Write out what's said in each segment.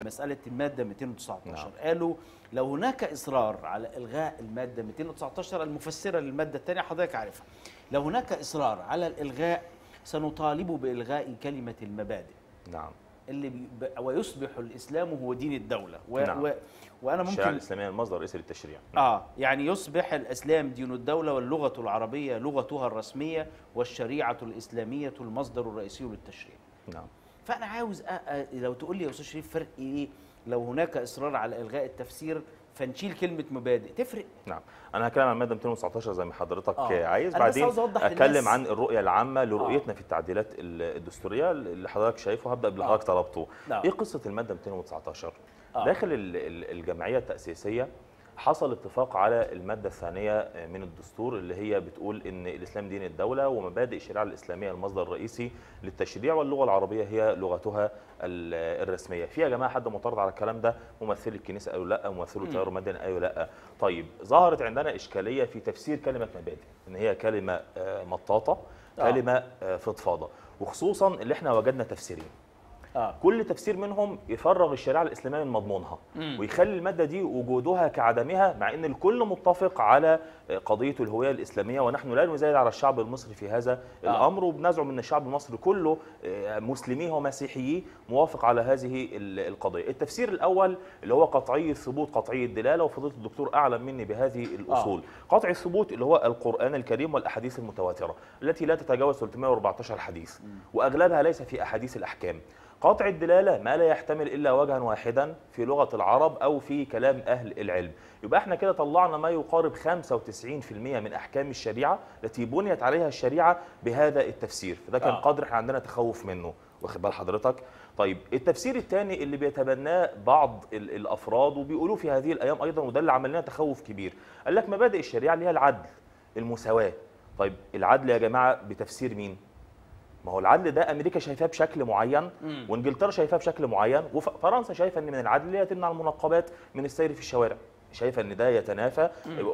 مساله الماده 219 نعم. قالوا لو هناك اصرار على الغاء الماده 219 المفسره للماده الثانيه حضرتك عارفها لو هناك اصرار على الالغاء سنطالب بالغاء كلمه المبادئ نعم اللي بي ب- ويصبح الاسلام هو دين الدوله و نعم. و وانا الشريعه ممكن الاسلاميه المصدر الرئيسي للتشريع اه يعني يصبح الاسلام دين الدوله واللغه العربيه لغتها الرسميه والشريعه الاسلاميه المصدر الرئيسي للتشريع نعم فانا عاوز أ... أ... لو تقول لي يا استاذ شريف فرق ايه لو هناك اصرار على الغاء التفسير فنشيل كلمه مبادئ تفرق نعم انا هتكلم عن الماده 219 زي ما حضرتك آه. عايز أنا بس بعدين عاوز أوضح اتكلم للناس- عن الرؤيه العامه لرؤيتنا في التعديلات ال- الدستوريه اللي حضرتك شايفه هبدا باللي آه. حضرتك طلبته نعم. ايه قصه الماده 219 آه. داخل ال- ال- الجمعيه التاسيسيه حصل اتفاق على الماده الثانيه من الدستور اللي هي بتقول ان الاسلام دين الدوله ومبادئ الشريعه الاسلاميه المصدر الرئيسي للتشريع واللغه العربيه هي لغتها ال- الرسميه في يا جماعه حد معترض على الكلام ده ممثلي الكنيسه قالوا لا ممثلو التيار المدني قالوا لا طيب ظهرت عندنا اشكاليه في تفسير كلمه مبادئ ان هي كلمه آه، مطاطه آه. كلمه آه، فضفاضه وخصوصا اللي احنا وجدنا تفسيرين اه كل تفسير منهم يفرغ الشريعه الاسلاميه من مضمونها مم. ويخلي الماده دي وجودها كعدمها مع ان الكل متفق على قضيه الهويه الاسلاميه ونحن لا نزايد على الشعب المصري في هذا آه. الامر وبنزعم ان الشعب المصري كله آه، مسلميه ومسيحييه موافق على هذه ال- القضيه. التفسير الاول اللي هو قطعي الثبوت قطعي الدلاله وفضيله الدكتور اعلم مني بهذه الاصول. قطعي الثبوت اللي هو القران الكريم والاحاديث المتواتره التي لا تتجاوز 314 حديث واغلبها ليس في احاديث الاحكام. قاطع الدلاله ما لا يحتمل الا وجها واحدا في لغه العرب او في كلام اهل العلم يبقى احنا كده طلعنا ما يقارب 95% من احكام الشريعه التي بنيت عليها الشريعه بهذا التفسير فده كان آه. قدر احنا عندنا تخوف منه واخد بال حضرتك طيب التفسير الثاني اللي بيتبناه بعض ال- الافراد وبيقولوه في هذه الايام ايضا وده اللي عمل لنا تخوف كبير قال لك مبادئ الشريعه اللي هي العدل المساواه طيب العدل يا جماعه بتفسير مين ما هو العدل ده امريكا شايفاه بشكل معين مم. وانجلترا شايفاه بشكل معين وفرنسا شايفه ان من العدل اللي هي تمنع المنقبات من السير في الشوارع شايفه ان ده يتنافى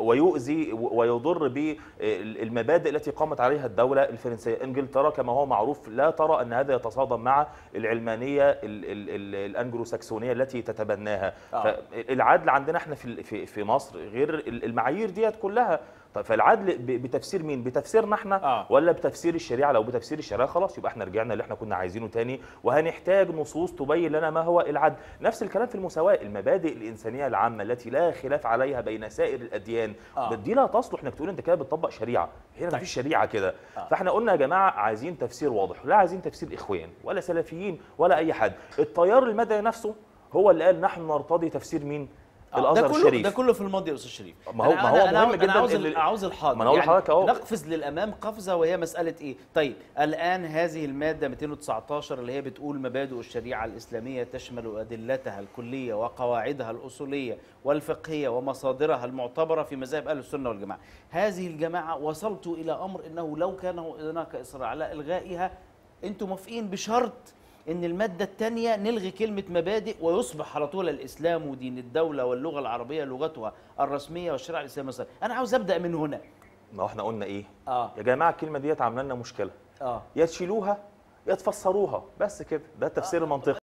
ويؤذي ويضر بالمبادئ التي قامت عليها الدوله الفرنسيه انجلترا كما هو معروف لا ترى ان هذا يتصادم مع العلمانيه ال- ال- ال- الانجلوساكسونيه التي تتبناها آه. فالعدل عندنا احنا في في في مصر غير المعايير ديت كلها طيب فالعدل ب- بتفسير مين بتفسيرنا احنا آه. ولا بتفسير الشريعه لو بتفسير الشريعه خلاص يبقى احنا رجعنا اللي احنا كنا عايزينه تاني وهنحتاج نصوص تبين لنا ما هو العدل نفس الكلام في المساواه المبادئ الانسانيه العامه التي لا خلاف عليها بين سائر الاديان آه. دي لا تصلح انك تقول انت كده بتطبق شريعه هنا طيب. مفيش شريعه كده آه. فاحنا قلنا يا جماعه عايزين تفسير واضح لا عايزين تفسير اخوان ولا سلفيين ولا اي حد التيار المدني نفسه هو اللي قال نحن نرتضي تفسير مين آه، الازهر ده كله الشريف ده كله في الماضي يا استاذ شريف ما هو- أنا- ما هو أنا- مهم أنا عاوز- جداً انا عاوز اللي- عاوز الحاضر ما أنا أقول لحضرتك أهو. نقفز للامام قفزه وهي مساله ايه طيب الان هذه الماده 219 اللي هي بتقول مبادئ الشريعه الاسلاميه تشمل ادلتها الكليه وقواعدها الاصوليه والفقهيه ومصادرها المعتبره في مذاهب اهل السنه والجماعه هذه الجماعه وصلت الى امر انه لو كان هناك اصرار على الغائها انتم موافقين بشرط ان الماده الثانيه نلغي كلمه مبادئ ويصبح على طول الاسلام دين الدوله واللغه العربيه لغتها الرسميه والشريعه الاسلاميه الصحيحة. انا عاوز ابدا من هنا ما هو احنا قلنا ايه اه يا جماعه الكلمه ديت عامله لنا مشكله اه يا تشيلوها يا تفسروها بس كده ده التفسير المنطقي